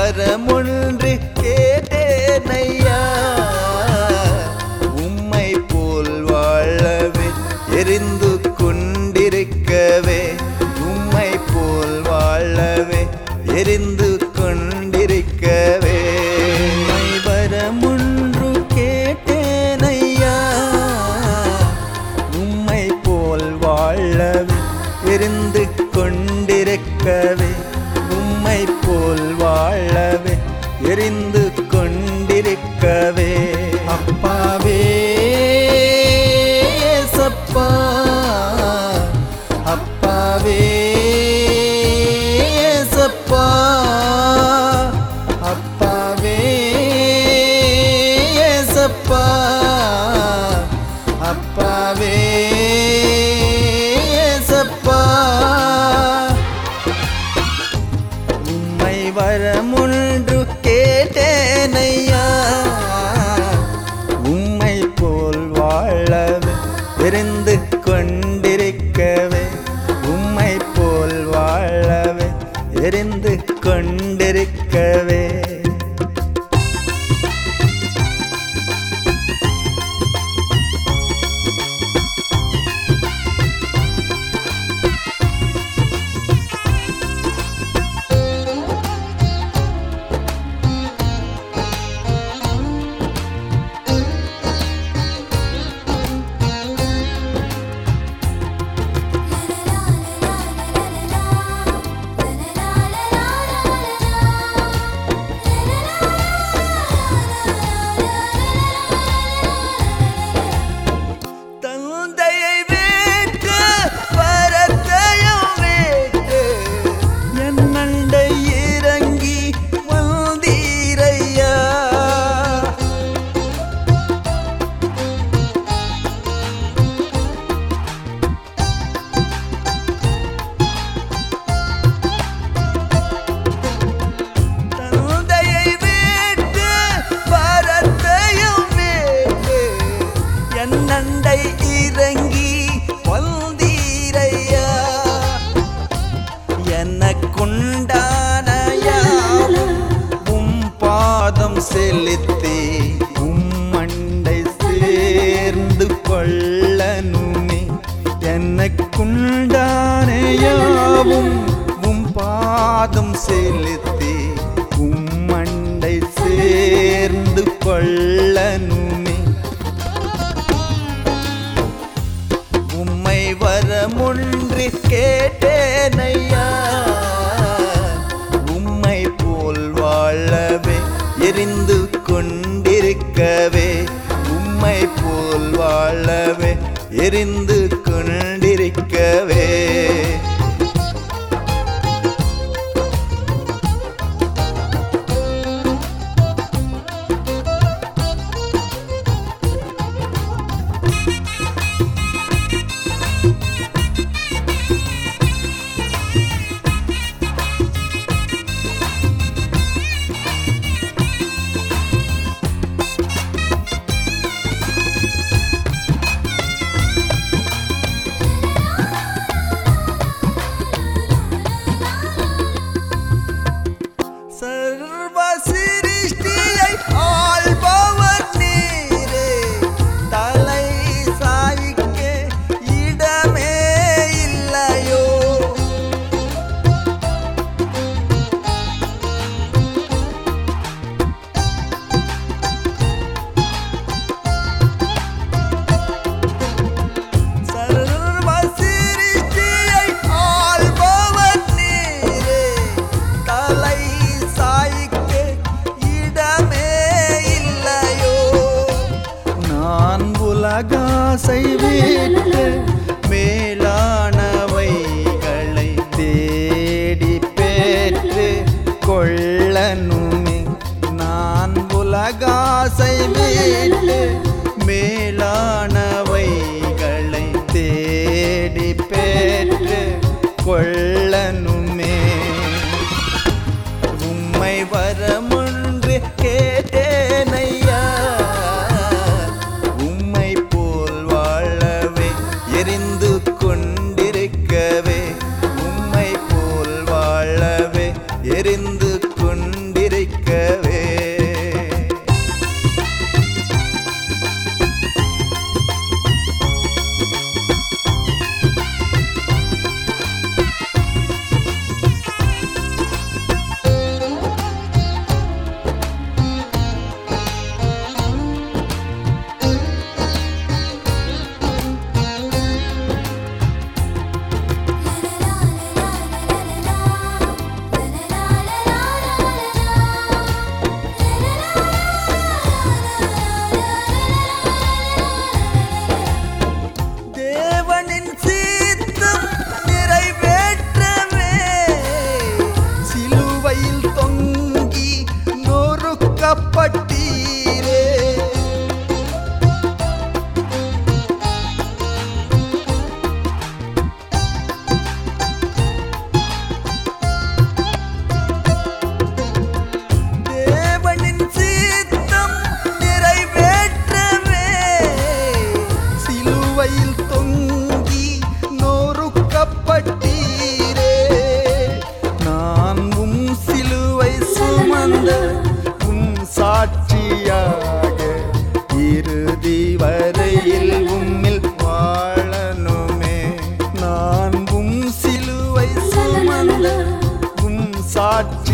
வரமொன்று கேட்டேனையா உம்மை போல் வாழவே எரிந்து கொண்டிருக்கவே உம்மை போல் வாழவே எரிந்து கொண்டிருக்கவே உம்மை வரமொன்று கேட்டேனையா உம்மை போல் வாழவே இருந்து கொண்டிருக்கவே உம்மை போல் வாழவே எரிந்து கொண்டிருக்கவே அப்பாவே சப்பா அப்பாவே சப்பா அப்பாவே சப்பா அப்பாவே சப்பா உம்மை வரமுன்று கேட்டேனையா உம்மை போல் வாழவே இருந்து கொண்டிருக்கவே உம்மை போல் வாழவே எரிந்து கொண்டிருக்கவே தந்தையை வீட்டு வரத்தையும் வீட்டு என் அண்டை இறங்கி வந்தீரையா தந்தையை வீட்டு வரத்தையும் வீட்டு என் அண்டை இறங்கி வந்தீரையா எனக்குண்டான யாவும் உம் பாதம் செலுத்தி உம் அண்டை சேர்ந்து கொள்ளனுமே எனக்குண்டான யாவும் உம் பாதம் செலுத்தி உம் அண்டை சேர்ந்து கொள்ளனுமே உம்மை வரமொன்று கேட்டேனையா உம்மை போல் வாழவே எரிந்து கொண்டிருக்கவே உம்மை போல் வாழவே எரிந்து கொண்டிருக்கவே சர்வ சிருஷ்டியை ஆள்பவர் நீரே தலை சாய்க்க இடமே இல்லையோ சர்வ சிருஷ்டியை ஆள்பவர் நீரே தலை சாய்க்க இடமே இல்லையோ நான் உலகாசை விட்டு மேலானவைகளை தேடி பெற்று கொள்ளனுமே நான் உலகாசை விட்டு மேலானவைகளை தேடி பெற்று கொள்ளனுமே உம்மை வரமொன்று கேட்டேனையா உம்மை போல் வாழவே எரிந்து கொண்டிருக்கவே உம்மை போல் வாழவே எரிந்து கொண்டிருக்க சாட்சி